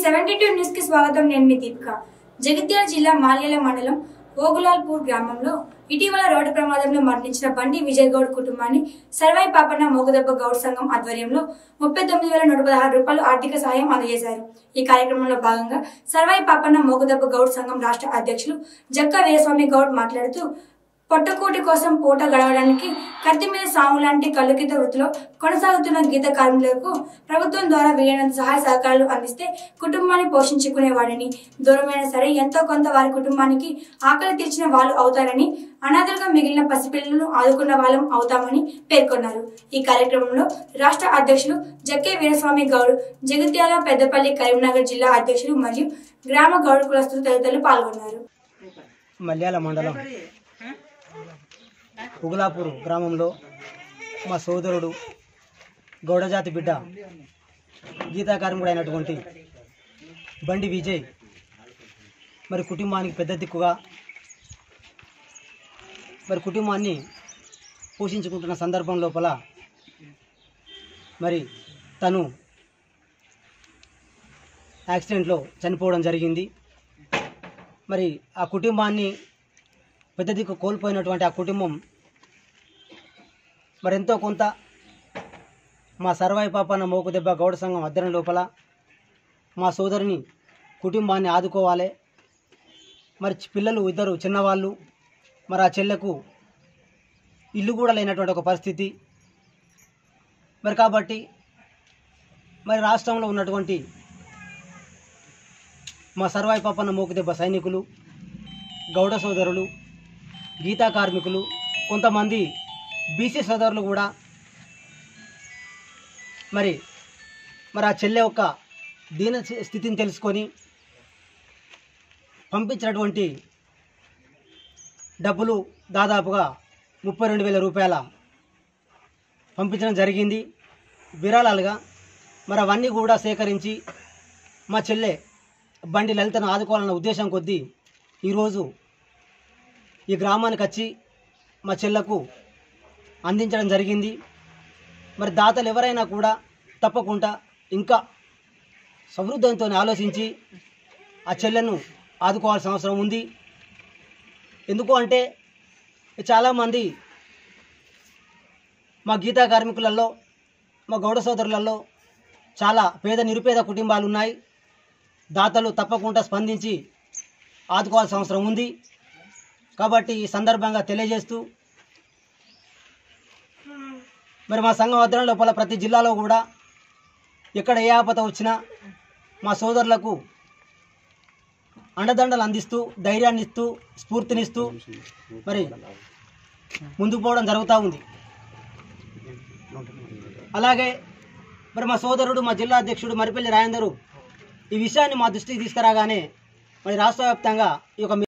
seventy two news కి స్వాగతం నేను మీ దీపిక జగిత్యాల జిల్లా మాల్యాల మండలం ఓగులాల్పూర్ గ్రామంలో ఇటీవల రోడ్డు ప్రమాదంలో మరణించిన బండి విజయ్ గౌడ్ కుటుంబాన్ని సర్వై పాపన్న మోగుదెబ్బ గౌడ్ సంఘం ఆధ్వర్యంలో ముప్పై తొమ్మిది వేల నూట పదహారు రూపాయలు ఆర్థిక సహాయం అందజేశారు ఈ కార్యక్రమంలో భాగంగా సర్వై పాపన్న మోగుదెబ్బ గౌడ్ సంఘం రాష్ట్ర అధ్యక్షులు జక్క వీరస్వామి గౌడ్ మాట్లాడుతూ పొట్టకూటి కోసం పూట గడవడానికి కత్తి మీద సాము లాంటి కళ్ళుకిత వృత్తిలో కొనసాగుతున్న గీత కార్మికులకు ప్రభుత్వం ద్వారా వీలైనంత సహాయ సహకారాలు అందిస్తే కుటుంబాన్ని పోషించుకునేవాడని దూరమైన సరే ఎంతో కొంత వారి కుటుంబానికి ఆకలి తీర్చిన వాళ్ళు అవుతారని అనాథలుగా మిగిలిన పసిపిల్లలను ఆదుకున్న వాళ్ళం అవుతామని పేర్కొన్నారు ఈ కార్యక్రమంలో రాష్ట్ర అధ్యక్షులు జక్కే వీరస్వామి గౌడ్ జగిత్యాల పెద్దపల్లి కరీంనగర్ జిల్లా అధ్యక్షులు మరియు గ్రామ గౌడ్ కులస్తులు తదితరులు పాల్గొన్నారు మల్యాల మండలం ఉగులాపూర్ గ్రామంలో మా సోదరుడు గౌడజాతి బిడ్డ గీతాకార్మికుడు అయినటువంటి బండి విజయ్ మరి కుటుంబానికి పెద్ద దిక్కుగా మరి కుటుంబాన్ని పోషించుకుంటున్న సందర్భం లోపల మరి తను యాక్సిడెంట్లో చనిపోవడం జరిగింది మరి ఆ కుటుంబాన్ని పెద్ద దిక్కు కోల్పోయినటువంటి ఆ కుటుంబం మరెంతో కొంత మా సర్వాయి పాపన్న మోకు దెబ్బ గౌడ సంఘం అద్దరం లోపల మా సోదరిని కుటుంబాన్ని ఆదుకోవాలి మరి చి- పిల్లలు ఇద్దరు చిన్నవాళ్ళు మరి ఆ చెల్లెకు ఇల్లు కూడా లేనటువంటి ఒక పరిస్థితి మరి కాబట్టి మరి రాష్ట్రంలో ఉన్నటువంటి మా సర్వాయి పాపన్న మోకు దెబ్బ సైనికులు గౌడ సోదరులు గీతా కార్మికులు కొంతమంది బీసీ సోదరులు కూడా మరి మరి ఆ చెల్లె యొక్క దీన స్థితిని తెలుసుకొని పంపించినటువంటి డబ్బులు దాదాపుగా ముప్పై రెండు వేల రూపాయల పంపించడం జరిగింది విరాళాలుగా మరి అవన్నీ కూడా సేకరించి మా చెల్లె బండి లలితను ఆదుకోవాలన్న ఉద్దేశం కొద్దీ ఈరోజు ఈ గ్రామానికి వచ్చి మా చెల్లకు అందించడం జరిగింది మరి దాతలు ఎవరైనా కూడా తప్పకుండా ఇంకా సమృద్ధంతో ఆలోచించి ఆ చెల్లెను ఆదుకోవాల్సిన అవసరం ఉంది ఎందుకు అంటే చాలామంది మా గీతా కార్మికులలో మా గౌడ సోదరులలో చాలా పేద నిరుపేద కుటుంబాలు ఉన్నాయి దాతలు తప్పకుండా స్పందించి ఆదుకోవాల్సిన అవసరం ఉంది కాబట్టి ఈ సందర్భంగా తెలియజేస్తూ మరి మా సంఘం అధ్యయనం లోపల ప్రతి జిల్లాలో కూడా ఎక్కడ ఏ ఆపద వచ్చినా మా సోదరులకు అండదండలు అందిస్తూ ధైర్యాన్ని ఇస్తూ స్ఫూర్తినిస్తూ మరి ముందుకు పోవడం జరుగుతూ ఉంది అలాగే మరి మా సోదరుడు మా జిల్లా అధ్యక్షుడు మరిపల్లి రాయందరు ఈ విషయాన్ని మా దృష్టికి తీసుకురాగానే మరి రాష్ట్ర వ్యాప్తంగా ఈ యొక్క